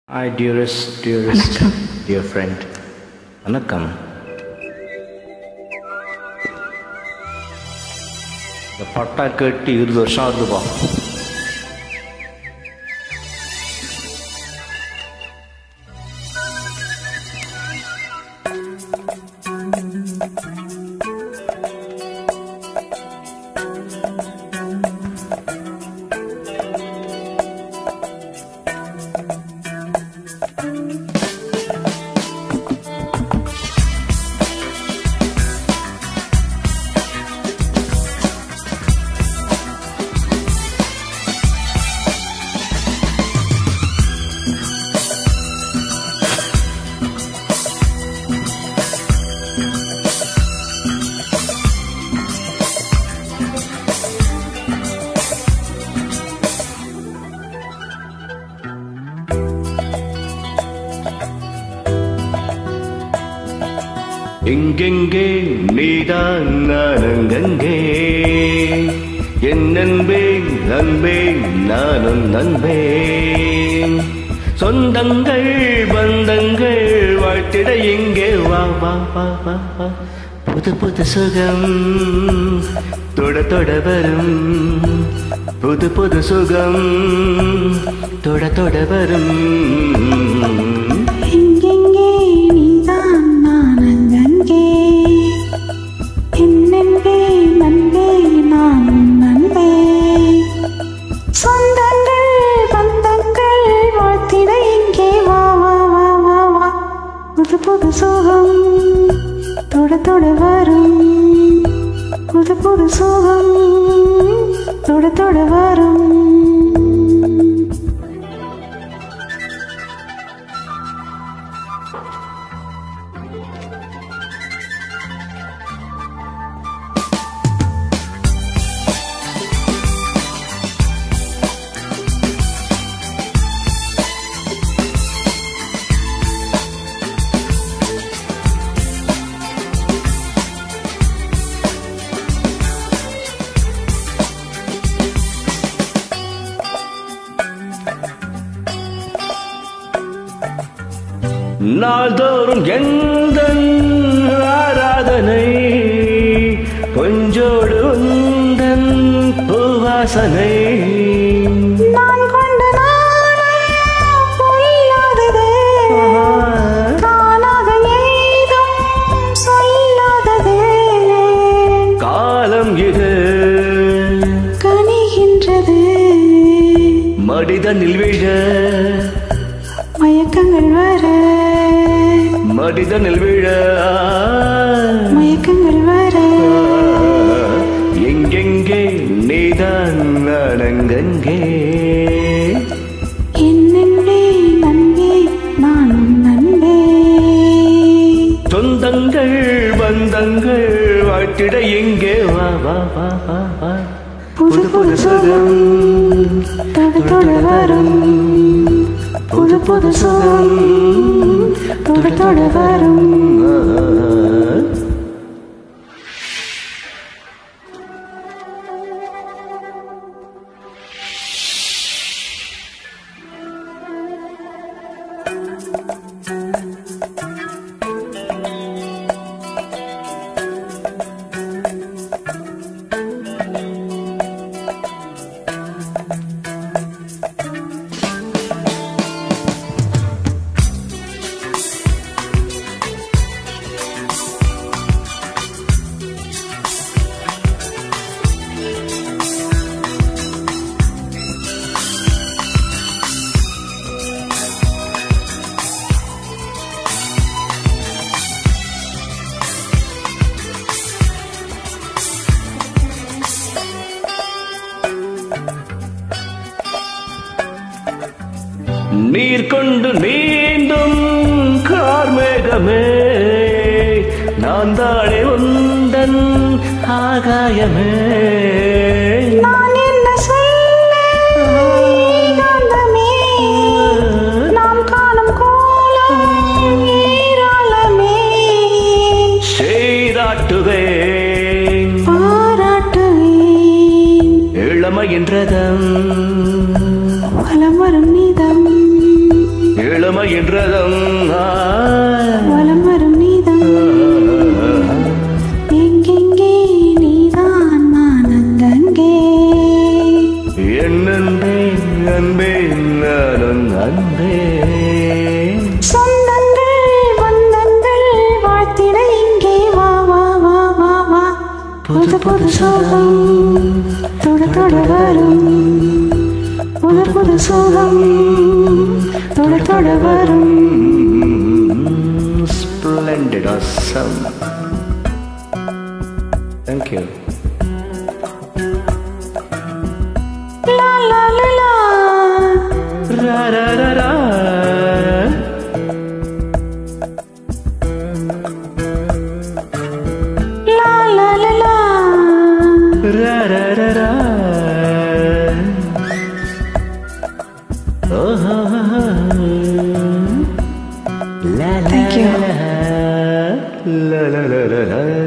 Hi, dearest, dearest, dear friend. வணக்கம் இந்த பட்டா கேட்டு இருபது வருஷம் ஆகுதுப்பா எங்கெங்கே நீதான் நான் அங்கங்கே என் நண்பே நண்பே நானும் நண்பே சொந்தங்கள் பந்தங்கள் வாழ்த்திட எங்கே வா வா வா வா வா புது புது சுகம் தொட தொட வரும் புது புது சுகம் தொட தொட வரும் எங்கெங்கே நீதான் நான் அங்கங்கே என்னென்பே நன்பே நான் நன்பே சொந்தங்கள் பந்தங்கள் வாழ்த்திட இங்கே வா வா வா வா வா புது புது சுகம் தொட தொட வரும் புது புது சுகம் தொட தொட வரும் நாள்தோறும் எந்த ஆராதனை கொஞ்சோடு உந்தன் பூவாசனை நான் கொண்ட நாணம் பொய்யாதது. தானாக ஏதும் சொல்லாதது. காலம் இது கனிகின்றது. மனிதனில் விழ மயக்கங்கள் வர மனிதனில் விழ மயக்கங்கள் வர எங்கெங்கே நீதான் நானங்கங்கே என்னென்னே நன்பே நானும் நன்பே சொந்தங்கள் பந்தங்கள் வாழ்த்திட எங்கே வா வா வா வா வா புது புது சுகம் தொட தொட வரும் புது புது சுகம் தொட தொட வரும் நீர் கொண்டு நீந்தும் கார்மேகமே நான் தானே உந்தன் ஆகாயமே நான் என்ன சொல்ல ஏகாந்தமே நாம் காணும் கோலம் ஏராளமே செய்தாட்டுவேன் பாராட்டுவேன் இளமையின் ரதம் வலம் வரும் நீதம் இள வருகின்றதம் ஆ. வலம் வரும் நீதான் எங்கெங்கே நீதான் நான் அங்கங்கே என் அன்பே அன்பே நானும் அன்பே சொந்தங்கள் பந்தங்கள் வாழ்த்திட இங்கே வா வா வா வா வா புது புது சோகம் தொட தொட வரும் புது புது சோகம் தொட தொட வரும் Splendid, awesome. Thank you. Law law law law Ra ra ra ra. Law law law law Ra ra ra ra. Oh, ha, ha, ha. La la Thank you. la la la la la la.